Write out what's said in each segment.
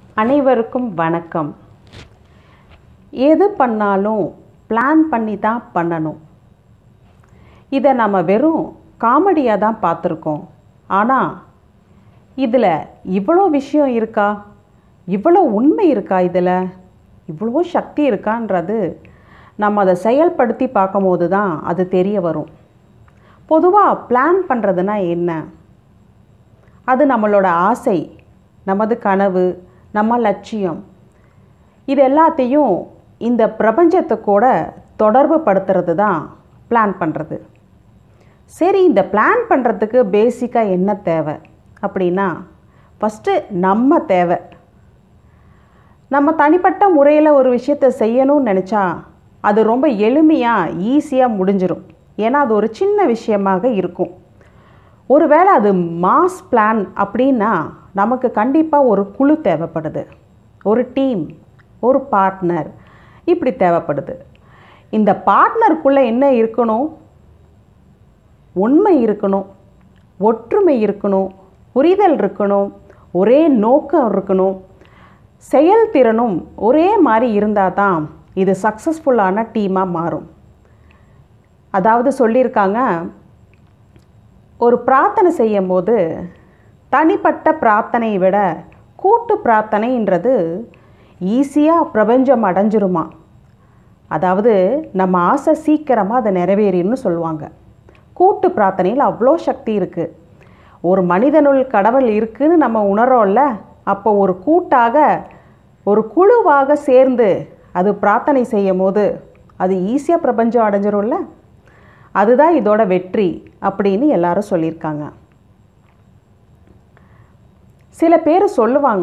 அனைவருக்கும் வணக்கம் எது பண்ணாலும் பிளான் பண்ணி தான் பண்ணணும் இதை நம்ம வெறும் காமெடியாக தான் பார்த்துருக்கோம் ஆனால் இதில் இவ்வளோ விஷயம் இருக்கா இவ்வளோ உண்மை இருக்கா இதில் இவ்வளோ சக்தி இருக்கான்றது நம்ம அதை செயல்படுத்தி பார்க்கும்போது தான் அது தெரிய வரும் பொதுவாக பிளான் பண்ணுறதுனா என்ன அது நம்மளோட ஆசை நமது கனவு நம்ம லட்சியம் இது எல்லாத்தையும் இந்த பிரபஞ்சத்தை கூட தொடர்பு படுத்துறது தான் பிளான் பண்ணுறது சரி இந்த பிளான் பண்ணுறதுக்கு பேசிக்காக என்ன தேவை அப்படின்னா ஃபஸ்ட்டு நம்ம தேவை நம்ம தனிப்பட்ட முறையில் ஒரு விஷயத்தை செய்யணும்னு நினச்சா அது ரொம்ப எளிமையாக ஈஸியாக முடிஞ்சிடும் ஏன்னா அது ஒரு சின்ன விஷயமாக இருக்கும் ஒருவேளை அது மாஸ் பிளான் அப்படின்னா நமக்கு கண்டிப்பாக ஒரு குழு தேவைப்படுது ஒரு டீம் ஒரு பார்ட்னர் இப்படி தேவைப்படுது இந்த பார்ட்னருக்குள்ளே என்ன இருக்கணும் உண்மை இருக்கணும் ஒற்றுமை இருக்கணும் புரிதல் இருக்கணும் ஒரே நோக்கம் இருக்கணும் செயல்திறனும் ஒரே மாதிரி இருந்தால் தான் இது சக்ஸஸ்ஃபுல்லான டீமாக மாறும் அதாவது சொல்லியிருக்காங்க ஒரு பிரார்த்தனை செய்யும் போது தனிப்பட்ட பிரார்த்தனையை விட கூட்டு பிரார்த்தனைன்றது ஈஸியாக பிரபஞ்சம் அடைஞ்சிருமா அதாவது நம்ம ஆசை சீக்கிரமாக அதை நிறைவேறின்னு சொல்லுவாங்க கூட்டு பிரார்த்தனையில் அவ்வளோ சக்தி இருக்குது ஒரு மனிதனுள் கடவுள் இருக்குன்னு நம்ம உணரோம்ல அப்போ ஒரு கூட்டாக ஒரு குழுவாக சேர்ந்து அது பிரார்த்தனை செய்யும் போது அது ஈஸியாக பிரபஞ்சம் அடைஞ்சிரும்ல அதுதான் இதோட வெற்றி அப்படின்னு எல்லாரும் சொல்லியிருக்காங்க சில பேர் சொல்லுவாங்க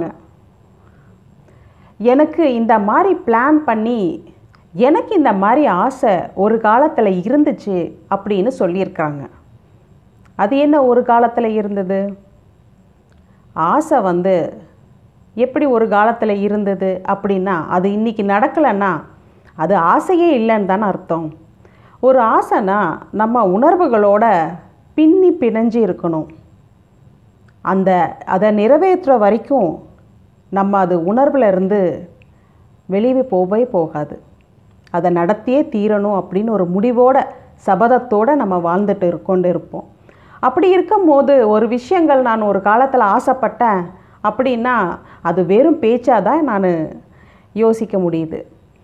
எனக்கு இந்த மாதிரி பிளான் பண்ணி எனக்கு இந்த மாதிரி ஆசை ஒரு காலத்தில் இருந்துச்சு அப்படின்னு சொல்லியிருக்காங்க அது என்ன ஒரு காலத்தில் இருந்தது ஆசை வந்து எப்படி ஒரு காலத்தில் இருந்தது அப்படின்னா அது இன்றைக்கி நடக்கலைன்னா அது ஆசையே இல்லைன்னு தானே அர்த்தம் ஒரு ஆசைனா நம்ம உணர்வுகளோட பின்னி பிணைஞ்சு இருக்கணும் அந்த அதை நிறைவேற்றுற வரைக்கும் நம்ம அது உணர்வில் இருந்து வெளியே போகவே போகாது அதை நடத்தியே தீரணும் அப்படின்னு ஒரு முடிவோட சபதத்தோடு நம்ம வாழ்ந்துட்டு கொண்டு இருப்போம் அப்படி இருக்கும்போது ஒரு விஷயங்கள் நான் ஒரு காலத்தில் ஆசைப்பட்டேன் அப்படின்னா அது வெறும் பேச்சாக தான் நான் யோசிக்க முடியுது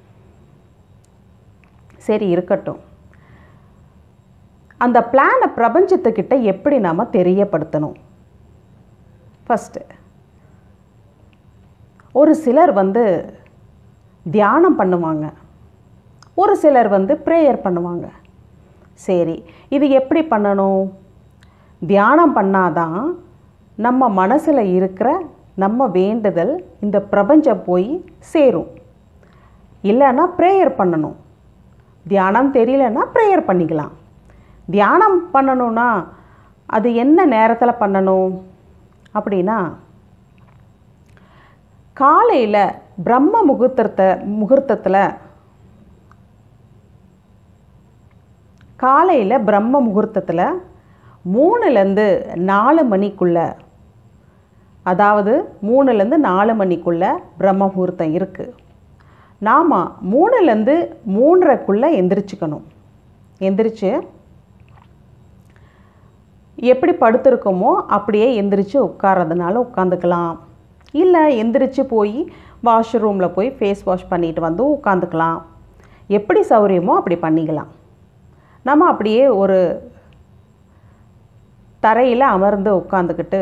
சரி இருக்கட்டும் அந்த பிளானை பிரபஞ்சத்துக்கிட்ட எப்படி நாம் தெரியப்படுத்தணும் ஃபஸ்ட்டு ஒரு சிலர் வந்து தியானம் பண்ணுவாங்க ஒரு சிலர் வந்து ப்ரேயர் பண்ணுவாங்க சரி இது எப்படி பண்ணணும் தியானம் பண்ணாதான் நம்ம மனசில் இருக்கிற நம்ம வேண்டுதல் இந்த பிரபஞ்சம் போய் சேரும் இல்லைன்னா ப்ரேயர் பண்ணணும் தியானம் தெரியலன்னா ப்ரேயர் பண்ணிக்கலாம் தியானம் பண்ணணுன்னா அது என்ன நேரத்தில் பண்ணணும் அப்படின்னா காலையில் பிரம்ம முகூர்த்தத்தை முகூர்த்தத்தில் காலையில் பிரம்ம முகூர்த்தத்தில் மூணுலேருந்து நாலு மணிக்குள்ளே அதாவது மூணுலேருந்து நாலு மணிக்குள்ளே பிரம்ம முகூர்த்தம் இருக்குது நாம் மூணுலேருந்து மூன்றரைக்குள்ளே எந்திரிச்சுக்கணும் எந்திரிச்சு எப்படி படுத்திருக்கோமோ அப்படியே எந்திரிச்சு உட்காரதுனால உட்காந்துக்கலாம் இல்லை எந்திரிச்சு போய் வாஷ்ரூமில் போய் ஃபேஸ் வாஷ் பண்ணிட்டு வந்து உட்காந்துக்கலாம் எப்படி சௌரியமோ அப்படி பண்ணிக்கலாம் நம்ம அப்படியே ஒரு தரையில் அமர்ந்து உட்காந்துக்கிட்டு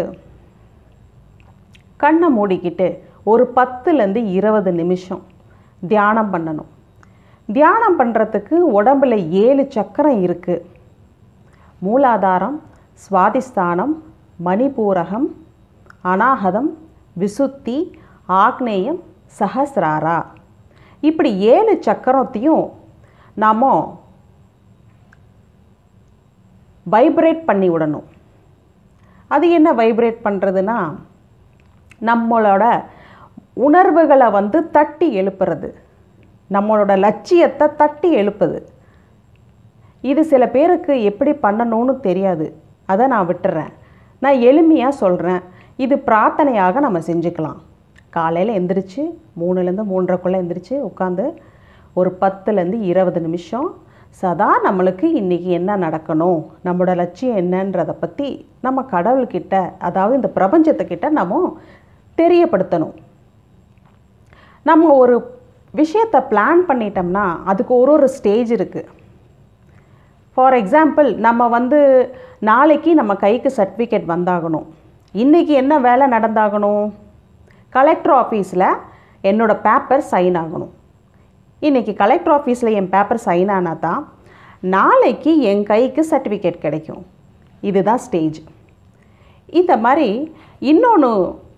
கண்ணை மூடிக்கிட்டு ஒரு பத்துலேருந்து இருபது நிமிஷம் தியானம் பண்ணணும் தியானம் பண்ணுறதுக்கு உடம்பில் ஏழு சக்கரம் இருக்குது மூலாதாரம் சுவாதிஸ்தானம் மணிபூரகம் அனாகதம் விசுத்தி ஆக்னேயம் சஹசிராரா இப்படி ஏழு சக்கரத்தையும் நாம் வைப்ரேட் பண்ணி விடணும் அது என்ன வைப்ரேட் பண்ணுறதுன்னா நம்மளோட உணர்வுகளை வந்து தட்டி எழுப்புறது நம்மளோட லட்சியத்தை தட்டி எழுப்புது இது சில பேருக்கு எப்படி பண்ணணும்னு தெரியாது அதை நான் விட்டுறேன் நான் எளிமையாக சொல்கிறேன் இது பிரார்த்தனையாக நம்ம செஞ்சுக்கலாம் காலையில் எந்திரிச்சு மூணுலேருந்து மூன்றரைக்குள்ளே எந்திரிச்சு உட்காந்து ஒரு பத்துலேருந்து இருபது நிமிஷம் சதா நம்மளுக்கு இன்றைக்கி என்ன நடக்கணும் நம்மளோட லட்சியம் என்னன்றதை பற்றி நம்ம கடவுள்கிட்ட அதாவது இந்த பிரபஞ்சத்துக்கிட்ட நம்ம தெரியப்படுத்தணும் நம்ம ஒரு விஷயத்தை பிளான் பண்ணிட்டோம்னா அதுக்கு ஒரு ஒரு ஸ்டேஜ் இருக்குது ஃபார் எக்ஸாம்பிள் நம்ம வந்து நாளைக்கு நம்ம கைக்கு சர்டிஃபிகேட் வந்தாகணும் இன்றைக்கி என்ன வேலை நடந்தாகணும் கலெக்டர் ஆஃபீஸில் என்னோடய பேப்பர் சைன் ஆகணும் இன்றைக்கி கலெக்டர் ஆஃபீஸில் என் பேப்பர் சைன் ஆனால் தான் நாளைக்கு என் கைக்கு சர்டிஃபிகேட் கிடைக்கும் இதுதான் ஸ்டேஜ் இந்த மாதிரி இன்னொன்று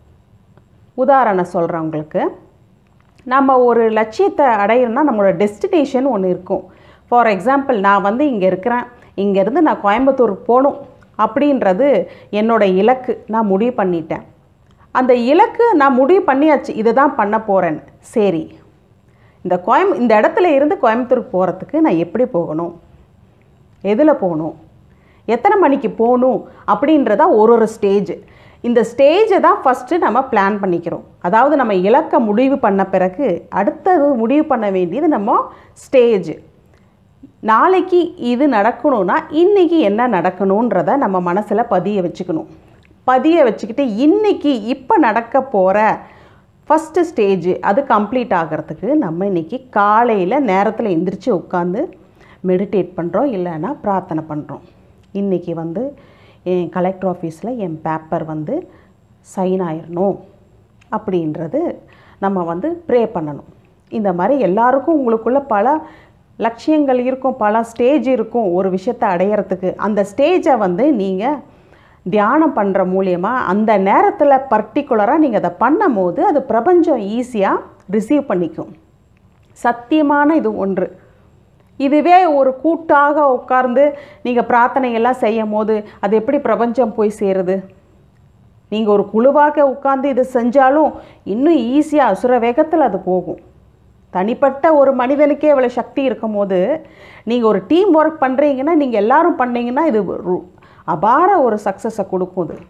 உதாரணம் சொல்கிறேன் உங்களுக்கு நம்ம ஒரு லட்சியத்தை அடையணும்னா நம்மளோட டெஸ்டினேஷன் ஒன்று இருக்கும் ஃபார் எக்ஸாம்பிள் நான் வந்து இங்கே இருக்கிறேன் இங்கேருந்து நான் கோயம்புத்தூர் போகணும் அப்படின்றது என்னோட இலக்கு நான் முடிவு பண்ணிட்டேன் அந்த இலக்கு நான் முடிவு பண்ணியாச்சு இதை தான் பண்ண போகிறேன்னு சரி இந்த கோயம் இந்த இடத்துல இருந்து கோயம்புத்தூருக்கு போகிறதுக்கு நான் எப்படி போகணும் எதில் போகணும் எத்தனை மணிக்கு போகணும் அப்படின்றதா ஒரு ஒரு ஸ்டேஜ் இந்த ஸ்டேஜை தான் ஃபஸ்ட்டு நம்ம பிளான் பண்ணிக்கிறோம் அதாவது நம்ம இலக்கை முடிவு பண்ண பிறகு அடுத்தது முடிவு பண்ண வேண்டியது நம்ம ஸ்டேஜ் நாளைக்கு இது நடக்கணும்னா இன்றைக்கி என்ன நடக்கணுன்றத நம்ம மனசில் பதிய வச்சுக்கணும் பதிய வச்சுக்கிட்டு இன்றைக்கி இப்போ நடக்க போகிற ஃபஸ்ட்டு ஸ்டேஜ் அது கம்ப்ளீட் ஆகிறதுக்கு நம்ம இன்றைக்கி காலையில் நேரத்தில் எந்திரிச்சு உட்காந்து மெடிடேட் பண்ணுறோம் இல்லைன்னா பிரார்த்தனை பண்ணுறோம் இன்றைக்கி வந்து என் கலெக்டர் ஆஃபீஸில் என் பேப்பர் வந்து சைன் ஆயிடணும் அப்படின்றது நம்ம வந்து ப்ரே பண்ணணும் இந்த மாதிரி எல்லாருக்கும் உங்களுக்குள்ள பல லட்சியங்கள் இருக்கும் பல ஸ்டேஜ் இருக்கும் ஒரு விஷயத்தை அடையிறதுக்கு அந்த ஸ்டேஜை வந்து நீங்கள் தியானம் பண்ணுற மூலியமாக அந்த நேரத்தில் பர்டிகுலராக நீங்கள் அதை பண்ணும் போது அது பிரபஞ்சம் ஈஸியாக ரிசீவ் பண்ணிக்கும் சத்தியமான இது ஒன்று இதுவே ஒரு கூட்டாக உட்கார்ந்து நீங்கள் பிரார்த்தனையெல்லாம் செய்யும் போது அது எப்படி பிரபஞ்சம் போய் சேருது நீங்கள் ஒரு குழுவாக உட்கார்ந்து இது செஞ்சாலும் இன்னும் ஈஸியாக அசுர வேகத்தில் அது போகும் தனிப்பட்ட ஒரு மனிதனுக்கே இவ்வளோ சக்தி இருக்கும் போது நீங்கள் ஒரு டீம் ஒர்க் பண்ணுறீங்கன்னா நீங்கள் எல்லாரும் பண்ணீங்கன்னா இது ஒரு அபார ஒரு சக்ஸஸை கொடுக்கும் இது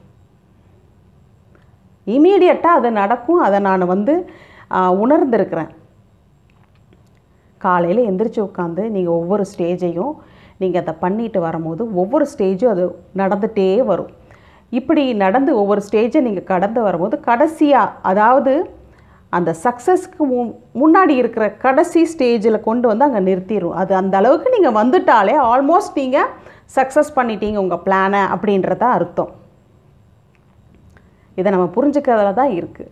இமீடியட்டாக அது நடக்கும் அதை நான் வந்து ஆ, உணர்ந்திருக்கிறேன் காலையில் எந்திரிச்சு உட்காந்து நீங்கள் ஒவ்வொரு ஸ்டேஜையும் நீங்கள் அதை பண்ணிட்டு வரும்போது ஒவ்வொரு ஸ்டேஜும் அது நடந்துகிட்டே வரும் இப்படி நடந்து ஒவ்வொரு ஸ்டேஜை நீங்கள் கடந்து வரும்போது கடைசியாக அதாவது அந்த சக்ஸஸ்க்கு மு முன்னாடி இருக்கிற கடைசி ஸ்டேஜில் கொண்டு வந்து அங்கே நிறுத்திடும் அது அந்த அளவுக்கு நீங்கள் வந்துட்டாலே ஆல்மோஸ்ட் நீங்கள் சக்ஸஸ் பண்ணிட்டீங்க உங்கள் பிளானை அப்படின்றத அர்த்தம் இதை நம்ம புரிஞ்சுக்கிறதுல தான் இருக்குது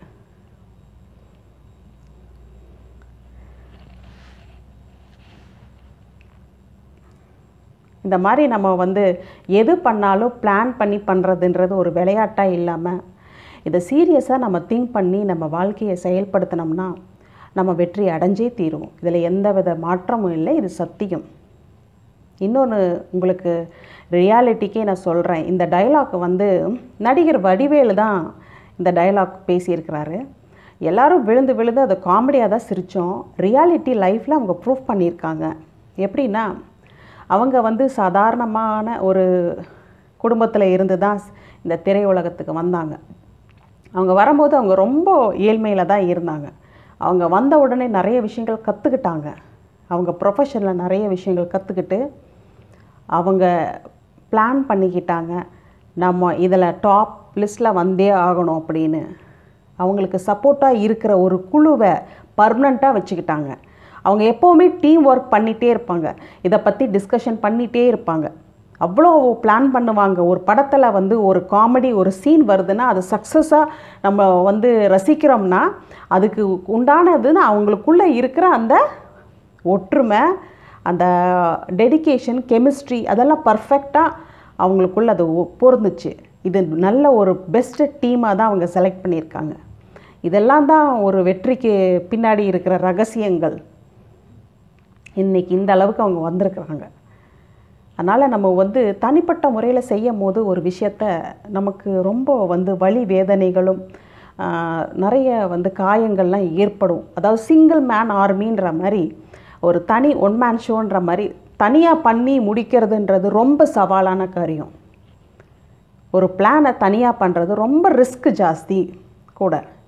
இந்த மாதிரி நம்ம வந்து எது பண்ணாலும் பிளான் பண்ணி பண்ணுறதுன்றது ஒரு விளையாட்டாக இல்லாமல் இதை சீரியஸாக நம்ம திங்க் பண்ணி நம்ம வாழ்க்கையை செயல்படுத்தினோம்னா நம்ம வெற்றி அடைஞ்சே தீருவோம் இதில் எந்த வித மாற்றமும் இல்லை இது சத்தியம் இன்னொன்று உங்களுக்கு ரியாலிட்டிக்கே நான் சொல்கிறேன் இந்த டயலாக் வந்து நடிகர் வடிவேலு தான் இந்த டயலாக் பேசியிருக்கிறாரு எல்லாரும் விழுந்து விழுந்து அதை காமெடியாக தான் சிரித்தோம் ரியாலிட்டி லைஃப்பில் அவங்க ப்ரூஃப் பண்ணியிருக்காங்க எப்படின்னா அவங்க வந்து சாதாரணமான ஒரு குடும்பத்தில் இருந்து தான் இந்த திரையுலகத்துக்கு வந்தாங்க அவங்க வரும்போது அவங்க ரொம்ப ஏழ்மையில் தான் இருந்தாங்க அவங்க வந்த உடனே நிறைய விஷயங்கள் கற்றுக்கிட்டாங்க அவங்க ப்ரொஃபஷனில் நிறைய விஷயங்கள் கற்றுக்கிட்டு அவங்க பிளான் பண்ணிக்கிட்டாங்க நம்ம இதில் டாப் லிஸ்ட்டில் வந்தே ஆகணும் அப்படின்னு அவங்களுக்கு சப்போர்ட்டாக இருக்கிற ஒரு குழுவை பர்மனண்ட்டாக வச்சுக்கிட்டாங்க அவங்க எப்போவுமே டீம் ஒர்க் பண்ணிகிட்டே இருப்பாங்க இதை பற்றி டிஸ்கஷன் பண்ணிகிட்டே இருப்பாங்க அவ்வளோ பிளான் பண்ணுவாங்க ஒரு படத்தில் வந்து ஒரு காமெடி ஒரு சீன் வருதுன்னா அது சக்ஸஸாக நம்ம வந்து ரசிக்கிறோம்னா அதுக்கு உண்டானதுன்னு அவங்களுக்குள்ளே இருக்கிற அந்த ஒற்றுமை அந்த டெடிகேஷன் கெமிஸ்ட்ரி அதெல்லாம் பர்ஃபெக்டாக அவங்களுக்குள்ள அது ஒ- பொருந்துச்சு இது நல்ல ஒரு பெஸ்ட்டு டீமாக தான் அவங்க செலக்ட் பண்ணியிருக்காங்க இதெல்லாம் தான் ஒரு வெற்றிக்கு பின்னாடி இருக்கிற ரகசியங்கள் இன்னைக்கு இந்த அளவுக்கு அவங்க வந்திருக்கிறாங்க அதனால் நம்ம வந்து தனிப்பட்ட முறையில் செய்யும் போது ஒரு விஷயத்த நமக்கு ரொம்ப வந்து வலி வேதனைகளும் ஆஹ், நிறைய வந்து காயங்கள்லாம் ஏற்படும் அதாவது சிங்கிள் மேன் ஆர்மின்ற மாதிரி ஒரு தனி ஒன் மேன் ஷோன்ற மாதிரி தனியாக பண்ணி முடிக்கிறதுன்றது ரொம்ப சவாலான காரியம் ஒரு பிளானை தனியாக பண்ணுறது ரொம்ப ரிஸ்க் ஜாஸ்தி கூட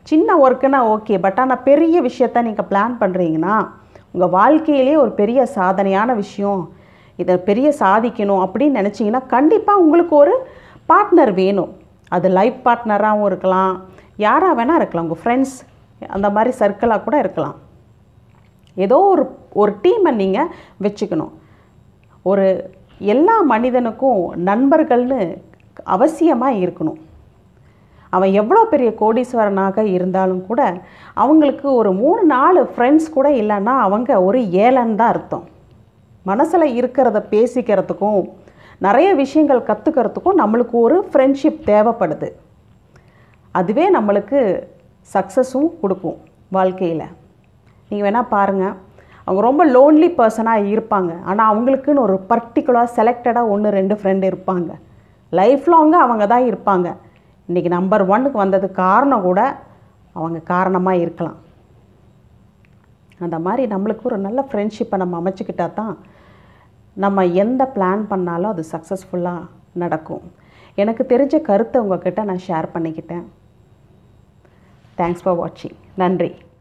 சின்ன ஒர்க்குனா ஓகே பட் ஆனால் பெரிய விஷயத்த நீங்கள் பிளான் பண்ணுறீங்கன்னா உங்கள் வாழ்க்கையிலே ஒரு பெரிய சாதனையான விஷயம் இதை பெரிய சாதிக்கணும் அப்படின்னு நினச்சிங்கன்னா கண்டிப்பாக உங்களுக்கு ஒரு பார்ட்னர் வேணும் அது லைஃப் பார்ட்னராகவும் இருக்கலாம் யாராக வேணால் இருக்கலாம் உங்கள் ஃப்ரெண்ட்ஸ் அந்த மாதிரி சர்க்கிளாக கூட இருக்கலாம் ஏதோ ஒரு ஒரு டீமை நீங்கள் வச்சுக்கணும் ஒரு எல்லா மனிதனுக்கும் நண்பர்கள்னு அவசியமாக இருக்கணும் அவன் எவ்வளோ பெரிய கோடீஸ்வரனாக இருந்தாலும் கூட அவங்களுக்கு ஒரு மூணு நாலு ஃப்ரெண்ட்ஸ் கூட இல்லைன்னா அவங்க ஒரு ஏழன் தான் அர்த்தம் மனசில் இருக்கிறத பேசிக்கிறதுக்கும் நிறைய விஷயங்கள் கற்றுக்கிறதுக்கும் நம்மளுக்கு ஒரு ஃப்ரெண்ட்ஷிப் தேவைப்படுது அதுவே நம்மளுக்கு சக்ஸஸும் கொடுக்கும் வாழ்க்கையில் நீங்கள் வேணால் பாருங்கள் அவங்க ரொம்ப லோன்லி பர்சனாக இருப்பாங்க ஆனால் அவங்களுக்குன்னு ஒரு பர்டிகுலர் செலக்டடாக ஒன்று ரெண்டு ஃப்ரெண்டு இருப்பாங்க லைஃப் லாங்காக அவங்க தான் இருப்பாங்க இன்றைக்கி நம்பர் ஒன்னுக்கு வந்ததுக்கு காரணம் கூட அவங்க காரணமாக இருக்கலாம் அந்த மாதிரி நம்மளுக்கு ஒரு நல்ல ஃப்ரெண்ட்ஷிப்பை நம்ம அமைச்சுக்கிட்டா தான் நம்ம எந்த பிளான் பண்ணாலும் அது சக்ஸஸ்ஃபுல்லாக நடக்கும் எனக்கு தெரிஞ்ச கருத்தை உங்ககிட்ட நான் ஷேர் பண்ணிக்கிட்டேன் தேங்க்ஸ் ஃபார் வாட்சிங் நன்றி